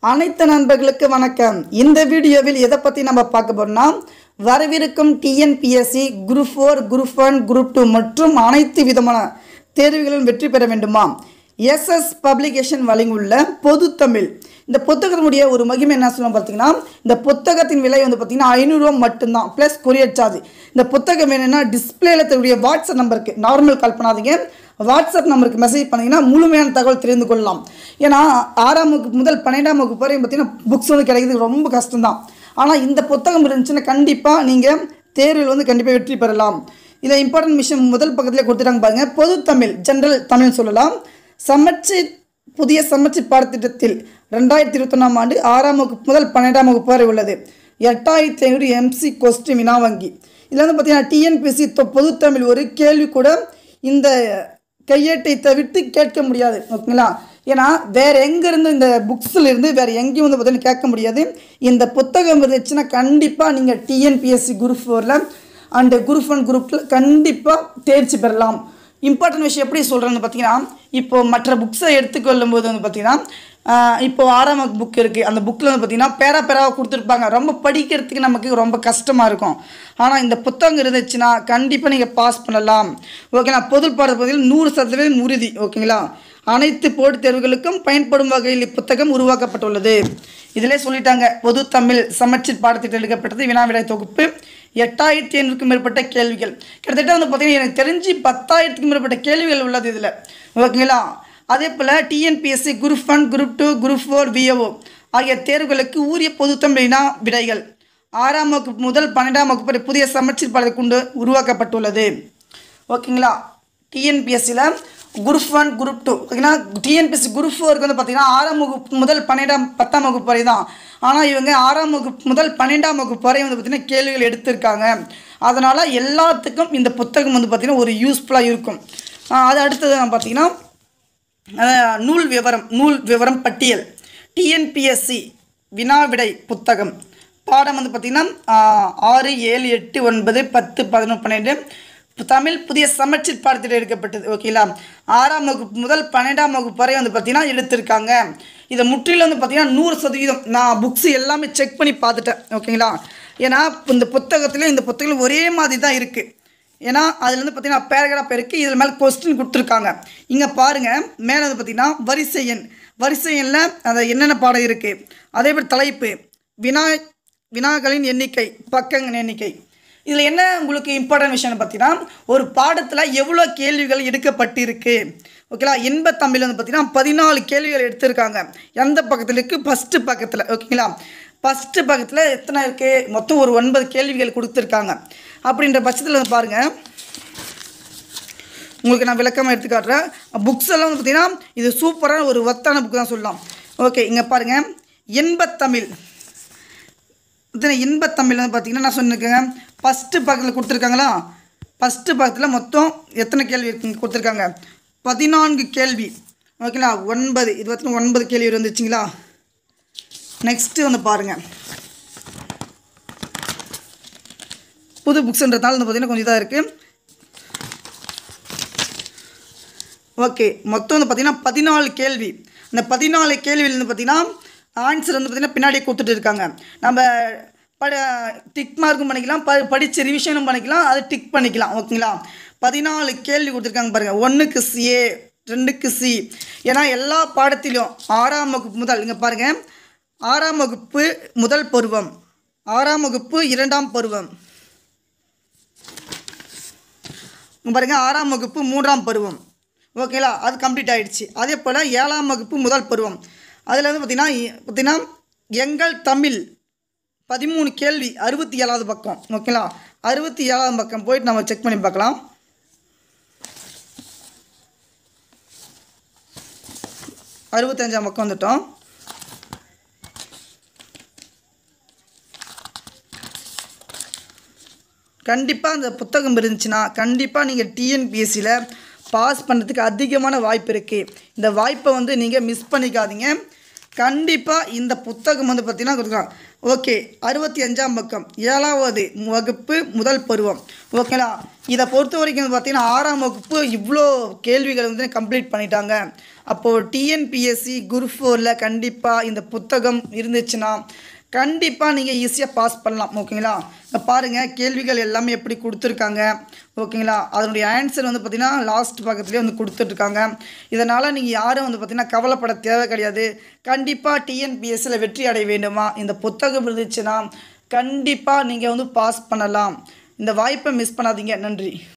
அனைத்து நண்பர்களுக்கு வணக்கம் இந்த வீடியோவில் எதை பற்றி நம்ம பார்க்க போறோம்னா வரவிருக்கும் TNPSC group four group one group two மற்றும் அனைத்து விதமான தேர்வுகளிலும் வெற்றி பெற வேண்டுமா எஸ்எஸ் பப்ளிகேஷன் வழங்கியுள்ள பொது தமிழ் இந்த புத்தகத்தினுடைய ஒரு மகிமை என்ன சொல்லணும் பார்த்தீங்கன்னா இந்த புத்தகத்தின் விலை வந்து பார்த்தீங்கன்னா ஐநூறுரூவா மட்டும்தான் ப்ளஸ் கொரியர் சார்ஜ் இந்த புத்தகம் வேணும்னா டிஸ்பிளேல தன்னுடைய வாட்ஸ்அப் நம்பருக்கு நார்மல் கால் பண்ணாதீங்க வாட்ஸ்அப் நம்பருக்கு மெசேஜ் பண்ணீங்கன்னா முழுமையான தகவல் தெரிந்து கொள்ளலாம் ஏன்னா ஆறாம் வகுப்பு முதல் பன்னெண்டாம் வகுப்பு வரையும் பார்த்தீங்கன்னா புக்ஸ் வந்து கிடைக்கிறது ரொம்ப கஷ்டம்தான் ஆனால் இந்த புத்தகம் இருந்துச்சுன்னா கண்டிப்பாக நீங்கள் தேர்வில் வந்து கண்டிப்பாக வெற்றி பெறலாம் இதில் இம்பார்ட்டன்ட் விஷயம் முதல் பக்கத்திலே கொடுத்துட்டாங்க பாருங்க பொது தமிழ் ஜென்ரல் தமிழ் சொல்லலாம் சமச்சீர் புதிய சமச்சீர் பாடத்திட்டத்தில் ரெண்டாயிரத்தி இருபத்தொன்னாம் ஆண்டு ஆறாம் வகுப்பு முதல் பன்னெண்டாம் வகுப்பு வரை உள்ளது எட்டாயிரத்தி ஐநூறு எம்சி கொஸ்டின் வினா வங்கி இதில் வந்து பார்த்தீங்கன்னா டிஎன்பிஎஸ்சி பொது தமிழ் ஒரு கேள்வி கூட இந்த கையேட்டை தவிர்த்து கேட்க முடியாது ஓகேங்களா ஏன்னா வேற எங்கேருந்து இந்த புக்ஸில் இருந்து வேற எங்கேயும் வந்து பார்த்தீங்கன்னா கேட்க முடியாது இந்த புத்தகம் இருந்துச்சுன்னா கண்டிப்பாக நீங்கள் டிஎன்பிஎஸ்சி குரூப் ஃபோரில் அண்டு குரூப் ஒன் குரூப்பில் கண்டிப்பாக தேர்ச்சி பெறலாம் இம்பார்ட்டன்ட் விஷயம் எப்படி சொல்கிறேன்னு பார்த்தீங்கன்னா இப்போ மற்ற புக்ஸை எடுத்துக்கொள்ளும் போது வந்து பார்த்தீங்கன்னா ஆஹ் இப்போ ஆறாம் புக் இருக்குது அந்த புக்கில் வந்து பார்த்தீங்கன்னா பேரா பேராவாக கொடுத்துருப்பாங்க ரொம்ப படிக்கிறதுக்கு நமக்கு ரொம்ப கஷ்டமாக இருக்கும் ஆனால் இந்த புத்தகம் இருந்துச்சுன்னா கண்டிப்பாக நீங்கள் பாஸ் பண்ணலாம் ஓகேங்களா பொது பாட பகுதியில் நூறு சதவீதம் உறுதி ஓகேங்களா அனைத்து போட்டித் தேர்வுகளுக்கும் பயன்படும் வகையில் இப்புத்தகம் உருவாக்கப்பட்டுள்ளது இதிலே சொல்லிட்டாங்க பொது தமிழ் சமச்சீர் பாடத்திட்டம் எடுக்கப்பட்டது வினாவிடை தொகுப்பு எட்டாயிரத்தி ஐநூறுக்கும் மேற்பட்ட கேள்விகள் கிட்டத்தட்ட வந்து பார்த்தீங்கன்னா எனக்கு தெரிஞ்சு பத்தாயிரத்துக்கும் மேற்பட்ட கேள்விகள் உள்ளது இதில் ஓகேங்களா அதே போல் TNPSC group one group two group four VAO ஆகிய தேர்வுகளுக்கு உரிய பொதுத்தமிழ் வினா விடைகள் ஆறாம் வகுப்பு முதல் பன்னெண்டாம் வகுப்பு வரை புதிய சமச்சீர் பாடத்தை கொண்டு உருவாக்கப்பட்டுள்ளது ஓகேங்களா டிஎன்பிஎஸ்சியில் குரூப் ஒன் குரூப் டூ ஓகேங்களா டிஎன்பிஎஸ்சி குரூப் ஃபோருக்கு வந்து பார்த்தீங்கன்னா ஆறாம் வகுப்பு முதல் பன்னெண்டாம் பத்தாம் வகுப்பு வரை தான் ஆனால் இவங்க ஆறாம் வகுப்பு முதல் பன்னெண்டாம் வகுப்பு வரை வந்து பார்த்தீங்கன்னா கேள்விகள் எடுத்திருக்காங்க அதனால் எல்லாத்துக்கும் இந்த புத்தகம் வந்து பார்த்திங்கன்னா ஒரு யூஸ்ஃபுல்லாக இருக்கும் ஆஹ் அது அடுத்தது பார்த்தீங்கன்னா அஹ் நூல் விவரம் நூல் விவரம் பட்டியல் டிஎன்பிஎஸ்சி வினாவிடை புத்தகம் பாடம் வந்து பார்த்திங்கன்னா ஆஹ் ஆறு ஏழு எட்டு ஒன்பது பத்து பதினொன்று பன்னெண்டு தமிழ் புதிய சமச்சீர் பாடத்திட்டம் எடுக்கப்பட்டது ஓகேங்களா ஆறாம் வகுப்பு முதல் பன்னெண்டாம் வகுப்பு வரை வந்து பார்த்திங்கன்னா எடுத்திருக்காங்க இதை முற்றிலும் வந்து பார்த்திங்கன்னா நூறு சதவீதம் நான் புக்ஸ் எல்லாமே செக் பண்ணி பார்த்துட்டேன் ஓகேங்களா ஏன்னா இந்த புத்தகத்தில் இந்த புத்தகம் ஒரே மாதிரி தான் இருக்குது ஏன்னா அதில் வந்து பார்த்தீங்கன்னா பேராகிராஃப் இருக்குது இதில் மேலே கொஸ்டின் கொடுத்துருக்காங்க இங்கே பாருங்கள் மேலே வந்து பார்த்தீங்கன்னா வரிசை எண் வரிசை எண்ணில் அந்த என்னென்ன பாடம் இருக்குது அதே மாதிரி தலைப்பு வினா வினாக்களின் எண்ணிக்கை பக்கங்கள் எண்ணிக்கை இதில் என்ன உங்களுக்கு இம்பார்ட்டன்ட் விஷயம்னு பார்த்தீங்கன்னா ஒரு பாடத்தில் எவ்வளோ கேள்விகள் எடுக்கப்பட்டிருக்கு ஓகேங்களா இன்ப தமிழ் வந்து பார்த்தீங்கன்னா பதினாலு கேள்விகள் எடுத்திருக்காங்க எந்த பக்கத்தில் இருக்குது ஃபஸ்ட்டு பக்கத்தில் ஓகேங்களா ஃபஸ்ட்டு பக்கத்தில் எத்தனை இருக்குது மொத்தம் ஒரு ஒன்பது கேள்விகள் கொடுத்துருக்காங்க அப்படின்ற பட்சத்தில் வந்து பாருங்கள் உங்களுக்கு நான் விளக்கமாக எடுத்து காட்டுறேன் புக்ஸ் எல்லாம் வந்து பார்த்தீங்கன்னா இது சூப்பரான ஒரு ஒத்தான புக் தான் சொல்லலாம் ஓகே இங்கே பாருங்கள் இன்பத்தமிழ் இத்தனை இன்பத்தமிழ் வந்து பார்த்தீங்கன்னா நான் சொன்னிருக்கேங்க ஃபஸ்ட்டு பக்கத்தில் கொடுத்துருக்காங்களா ஃபஸ்ட்டு பக்கத்தில் மொத்தம் எத்தனை கேள்வி இருக்கு கொடுத்துருக்காங்க பதினான்கு கேள்வி ஓகேங்களா ஒன்பது இது பார்த்தீங்கன்னா ஒன்பது கேள்வி வந்துச்சுங்களா நெக்ஸ்ட்டு வந்து பாருங்கள் புது புக்ஸ்ன்றதால வந்து பார்த்தீங்கன்னா கொஞ்சம் இதாக இருக்குது ஓகே மொத்தம் வந்து பார்த்தீங்கன்னா பதினாலு கேள்வி அந்த பதினாலு கேள்வியில் வந்து பார்த்தீங்கன்னா ஆன்சர் வந்து பார்த்தீங்கன்னா பின்னாடியே கொடுத்துட்டு இருக்காங்க நம்ம பட டிக் மார்க்கும் பண்ணிக்கலாம் ப படித்து ரிவிஷனும் பண்ணிக்கலாம் அது டிக் பண்ணிக்கலாம் ஓகேங்களா பதினாலு கேள்வி கொடுத்துருக்காங்க பாருங்கள் ஒன்றுக்கு ஏ ரெண்டுக்கு சி ஏன்னா எல்லா பாடத்திலும் ஆறாம் வகுப்பு முதல் இங்கே பாருங்கள் ஆறாம் வகுப்பு முதல் பருவம் ஆறாம் வகுப்பு இரண்டாம் பருவம் இங்க பாருங்க ஆறாம் வகுப்பு மூன்றாம் பருவம் ஓகேங்களா அது கம்ப்ளீட் ஆயிடுச்சு அதே போல் ஏழாம் வகுப்பு முதல் பருவம் அதில் வந்து பார்த்திங்கன்னா பார்த்திங்கன்னா எங்கள் தமிழ் பதிமூணு கேள்வி அறுபத்தி ஏழாவது பக்கம் ஓகேங்களா அறுபத்தி ஏழாவது பக்கம் போயிட்டு நம்ம செக் பண்ணி பார்க்கலாம் அறுபத்தஞ்சாம் பக்கம் வந்துட்டோம் கண்டிப்பாக அந்த புத்தகம் இருந்துச்சுன்னா கண்டிப்பாக நீங்கள் டிஎன்பிஎஸ்சியில் பாஸ் பண்ணுறதுக்கு அதிகமான வாய்ப்பு இருக்குது இந்த வாய்ப்பை வந்து நீங்கள் மிஸ் பண்ணிக்காதீங்க கண்டிப்பாக இந்த புத்தகம் வந்து பார்த்திங்கன்னா கொடுக்கலாம் ஓகே அறுபத்தி அஞ்சாம் பக்கம் ஏழாவது வகுப்பு முதல் பருவம் ஓகேங்களா இதை பொறுத்த வரைக்கும் வந்து பார்த்தீங்கன்னா ஆறாம் வகுப்பு இவ்வளோ கேள்விகள் வந்து கம்ப்ளீட் பண்ணிட்டாங்க அப்போது டிஎன்பிஎஸ்சி குரூப் ஃபோரில் கண்டிப்பாக இந்த புத்தகம் இருந்துச்சுன்னா கண்டிப்பாக நீங்கள் ஈஸியாக பாஸ் பண்ணலாம் ஓகேங்களா இங்க பாருங்கள் கேள்விகள் எல்லாமே எப்படி கொடுத்துருக்காங்க ஓகேங்களா அதனுடைய ஆன்சர் வந்து பார்த்திங்கன்னா லாஸ்ட் பக்கத்துலேயே வந்து கொடுத்துட்ருக்காங்க இதனால் நீங்கள் யாரும் வந்து பார்த்திங்கன்னா கவலைப்பட தேவை கிடையாது கண்டிப்பாக டிஎன்பிஎஸ்சியில் வெற்றி அடைய வேண்டுமா இந்த புத்தகம் இருந்துச்சுன்னா கண்டிப்பாக நீங்கள் வந்து பாஸ் பண்ணலாம் இந்த வாய்ப்பை மிஸ் பண்ணாதீங்க நன்றி